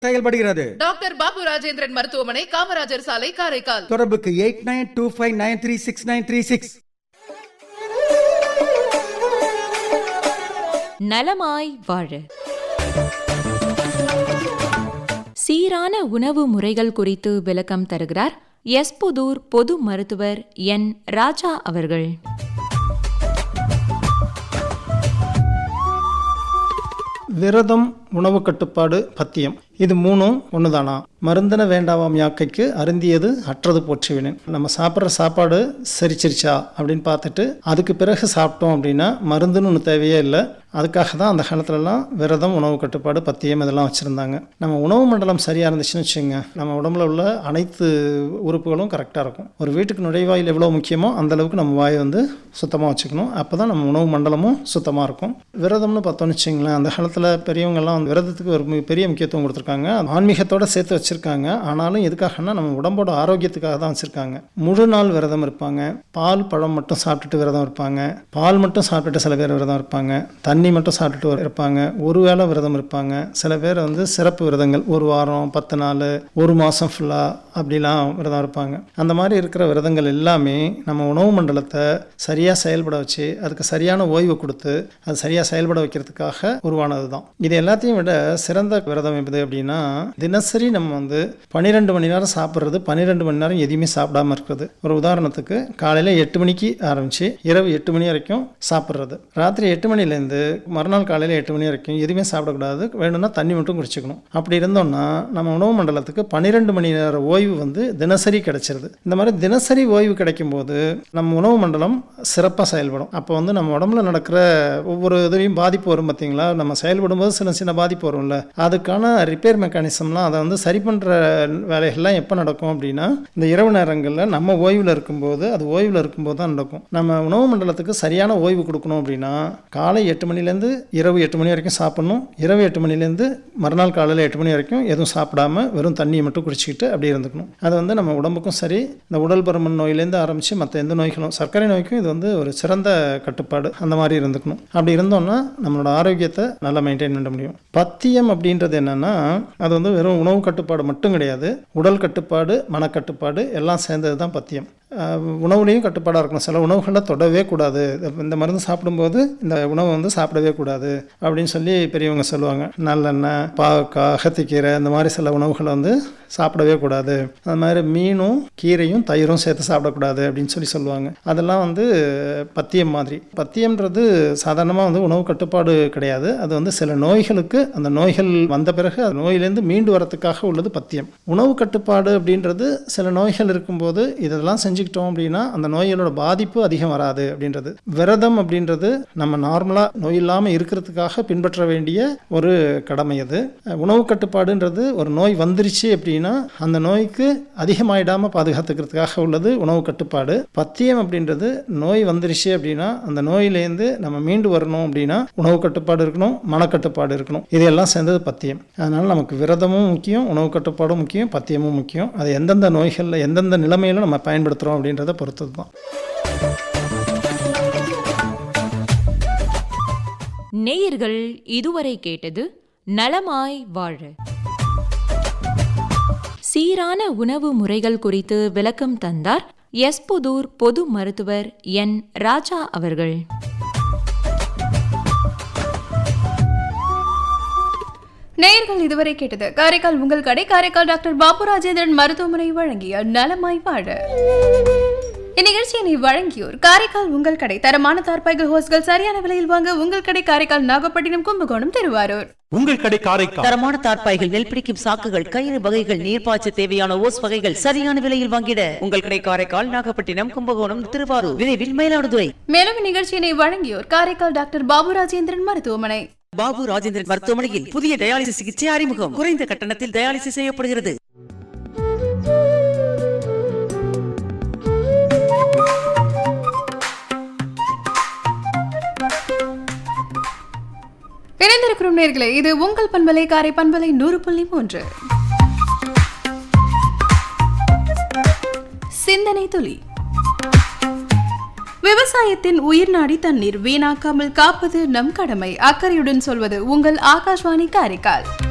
செயல்படுகிறது டாக்டர் பாபு ராஜேந்திரன் மருத்துவமனை காமராஜர் சாலை காரைக்கால் தொடர்புக்கு eight nine two five nine three six nine three six நலமாய் வாழ சீரான உணவு முறைகள் குறித்து விளக்கம் தருகிறார் எஸ்புதூர் பொது மருத்துவர் என் ராஜா அவர்கள் விரதம் உணவு கட்டுப்பாடு பத்தியம் இது மூணும் ஒண்ணுதானா மருந்தன வேண்டாவாம் யாக்கைக்கு அருந்தியது அற்றது போற்றுவினேன் நம்ம சாப்பிட்ற சாப்பாடு செரிச்சிருச்சா அப்படின்னு பார்த்துட்டு அதுக்கு பிறகு சாப்பிட்டோம் அப்படின்னா மருந்துன்னு ஒன்று தேவையே இல்லை அதுக்காக தான் அந்த காலத்துலலாம் விரதம் உணவு கட்டுப்பாடு பத்தியம் இதெல்லாம் வச்சுருந்தாங்க நம்ம உணவு மண்டலம் சரியாக இருந்துச்சுன்னு வச்சுங்க நம்ம உடம்புல உள்ள அனைத்து உறுப்புகளும் கரெக்டாக இருக்கும் ஒரு வீட்டுக்கு நுழைவாயில் எவ்வளோ முக்கியமோ அந்த அளவுக்கு நம்ம வாயை வந்து சுத்தமாக வச்சுக்கணும் அப்போ தான் நம்ம உணவு மண்டலமும் சுத்தமாக இருக்கும் விரதம்னு பார்த்தோம்னு வச்சுங்களேன் அந்த காலத்தில் பெரியவங்கெல்லாம் வந்து விரதத்துக்கு ஒரு மி- பெரிய முக்கியத்துவம் கொடுத்துருக்காங்க ஆன்மீகத்தோட சேர்த்து வச்சுருக்காங்க ஆனாலும் எதுக்காகன்னா நம்ம உடம்போட ஆரோக்கியத்துக்காக தான் வச்சுருக்காங்க முழு நாள் விரதம் இருப்பாங்க பால் பழம் மட்டும் சாப்பிட்டுட்டு விரதம் இருப்பாங்க பால் மட்டும் சாப்பிட்டுட்டு சில பேர் விரதம் இருப்பாங்க தண்ணி மட்டும் சாப்பிட்டுட்டு இருப்பாங்க ஒரு வேளை விரதம் இருப்பாங்க சில பேர் வந்து சிறப்பு விரதங்கள் ஒரு வாரம் பத்து நாள் ஒரு மாதம் ஃபுல்லாக அப்படிலாம் விரதம் இருப்பாங்க அந்த மாதிரி இருக்கிற விரதங்கள் எல்லாமே நம்ம உணவு மண்டலத்தை சரியாக செயல்பட வச்சு அதுக்கு சரியான ஓய்வு கொடுத்து அது சரியாக செயல்பட வைக்கிறதுக்காக உருவானது தான் இது எல்லாத்தையும் விட சிறந்த விரதம் எது அப்படின்னா தினசரி நம்ம வந்து பன்னிரெண்டு மணி நேரம் சாப்பிட்றது பன்னிரெண்டு மணி நேரம் எதையுமே சாப்பிடாம இருக்கிறது ஒரு உதாரணத்துக்கு காலையில் எட்டு மணிக்கு ஆரம்பித்து இரவு எட்டு மணி வரைக்கும் சாப்பிட்றது ராத்திரி எட்டு மணிலேருந்து மறுநாள் காலையில் எட்டு மணி வரைக்கும் எதுவுமே சாப்பிடக்கூடாது வேணும்னா தண்ணி மட்டும் குடிச்சுக்கணும் அப்படி இருந்தோம்னா நம்ம உணவு மண்டலத்துக்கு பன்னிரெண்டு மணி நேர ஓய்வு வந்து தினசரி கிடைச்சிருது இந்த மாதிரி தினசரி ஓய்வு கிடைக்கும் போது நம்ம உணவு மண்டலம் சிறப்பாக செயல்படும் அப்போ வந்து நம்ம உடம்புல நடக்கிற ஒவ்வொரு இதுலையும் பாதிப்பு வரும் பார்த்தீங்களா நம்ம செயல்படும் போது சின்ன சின்ன பாதிப்பு வரும்ல அதுக்கான ரிப்பேர் மெக்கானிசம்லாம் அதை வந்து சரி பண்ணுற வேலைகள்லாம் எப்போ நடக்கும் அப்படின்னா இந்த இரவு நேரங்களில் நம்ம ஓய்வில் இருக்கும்போது அது ஓய்வில் இருக்கும்போது தான் நடக்கும் நம்ம உணவு மண்டலத்துக்கு சரியான ஓய்வு கொடுக்கணும் அப்படின்னா காலை எட்டு மணிலேருந்து இரவு எட்டு மணி வரைக்கும் சாப்பிடணும் இரவு எட்டு மணிலேருந்து மறுநாள் காலையில் எட்டு மணி வரைக்கும் எதுவும் சாப்பிடாம வெறும் தண்ணியை மட்டும் குடிச்சிக்கிட்டு அப்படியே இருந்துக்கணும் அது வந்து நம்ம உடம்புக்கும் சரி இந்த உடல் பருமன் நோயிலேருந்து ஆரம்பித்து மற்ற எந்த நோய்களும் சர்க்கரை நோய்க்கும் இது வந்து ஒரு சிறந்த கட்டுப்பாடு அந்த மாதிரி இருந்துக்கணும் அப்படி இருந்தோம்னா நம்மளோட ஆரோக்கியத்தை நல்லா மெயின்டைன் பண்ண முடியும் பத்தியம் அப்படின்றது என்னன்னா அது வந்து வெறும் உணவு கட்டுப்பாடு மட்டும் கிடையாது உடல் கட்டுப்பாடு மனக்கட்டுப்பாடு எல்லாம் சேர்ந்தது தான் பத்தியம் அஹ் உணவுலேயும் கட்டுப்பாடாக இருக்கணும் சில உணவுகளை தொடவே கூடாது இந்த மருந்து சாப்பிடும்போது இந்த உணவை வந்து சாப்பிடவே கூடாது அப்படின்னு சொல்லி பெரியவங்க சொல்லுவாங்க நல்லெண்ணெய் பாவக்காய் அகத்திக்கீரை இந்த மாதிரி சில உணவுகளை வந்து சாப்பிடவே கூடாது அது மாதிரி மீனும் கீரையும் தயிரும் சேர்த்து சாப்பிடக்கூடாது அப்படின்னு சொல்லி சொல்லுவாங்க அதெல்லாம் வந்து பத்தியம் மாதிரி பத்தியம்ன்றது சாதாரணமாக வந்து உணவு கட்டுப்பாடு கிடையாது அது வந்து சில நோய்களுக்கு அந்த நோய்கள் வந்த பிறகு அந்த நோயிலேருந்து மீண்டு வரத்துக்காக உள்ளது பத்தியம் உணவு கட்டுப்பாடு அப்படின்றது சில நோய்கள் இருக்கும்போது இதெல்லாம் செஞ்சுக்கிட்டோம் அப்படின்னா அந்த நோய்களோட பாதிப்பு அதிகம் வராது அப்படின்றது விரதம் அப்படின்றது நம்ம நார்மலாக நோய் இல்லாமல் இருக்கிறதுக்காக பின்பற்ற வேண்டிய ஒரு கடமை அது உணவு கட்டுப்பாடுன்றது ஒரு நோய் வந்துருச்சு அப்படின்னா அந்த நோய்க்கு அதிகமாயிடாமல் பாதுகாத்துக்கிறதுக்காக உள்ளது உணவு கட்டுப்பாடு பத்தியம் அப்படின்றது நோய் வந்துருச்சு அப்படின்னா அந்த நோயிலேருந்து நம்ம மீண்டு வரணும் அப்படின்னா உணவு கட்டுப்பாடு இருக்கணும் மனக்கட்டுப்பாடு இருக்கணும் இதெல்லாம் சேர்ந்தது பத்தியம் அதனால நமக்கு விரதமும் முக்கியம் உணவு கட்டுப்பாடும் முக்கியம் பத்தியமும் முக்கியம் அது எந்தெந்த நோய்களில் எந்தெந்த நிலைமையில நம்ம பயன்படுத்துகிறோம் அப்படின்றத பொறுத்தது தான் நேயர்கள் இதுவரை கேட்டது நலமாய் வாழ சீரான உணவு முறைகள் குறித்து விளக்கம் தந்தார் எஸ்புதூர் பொது மருத்துவர் என் ராஜா அவர்கள் நேயர்கள் இதுவரை கேட்டது காரைக்கால் உங்கள் கடை காரைக்கால் டாக்டர் பாபு ராஜேந்திரன் மருத்துவமனை வழங்கிய நலமாய் வாழ இந்நிகழ்ச்சியினை வழங்கியோர் காரைக்கால் உங்கள் கடை தரமான தார்பாய்கள் ஹோஸ்கள் சரியான விலையில் வாங்க உங்கள் கடை காரைக்கால் நாகப்பட்டினம் கும்பகோணம் திருவாரூர் உங்கள் கடை காரைக்கால் தரமான தார்ப்பாய்கள் நெல் பிடிக்கும் சாக்குகள் கயிறு வகைகள் நீர்ப்பாய்ச்ச தேவையான ஓஸ் வகைகள் சரியான விலையில் வாங்கிட உங்கள் கடை காரைக்கால் நாகப்பட்டினம் கும்பகோணம் திருவாரூர் விரைவில் மயிலாடுதுறை மேலும் இந்நிகழ்ச்சியினை வழங்கியோர் காரைக்கால் டாக்டர் பாபு ராஜேந்திரன் மருத்துவமனை பாபு ராஜேந்திரன் மருத்துவமனையில் புதிய டயாலிசிஸ் சிகிச்சை அறிமுகம் குறைந்த கட்டணத்தில் டயாலிசிஸ் செய்யப்படுகிறது இணைந்திருக்கிறோம் நேர்களே இது உங்கள் பண்பலை காரை பண்பலை நூறு புள்ளி மூன்று சிந்தனை துளி விவசாயத்தின் உயிர் நாடி தண்ணீர் வீணாக்காமல் காப்பது நம் கடமை அக்கறையுடன் சொல்வது உங்கள் ஆகாஷ்வாணி காரைக்கால்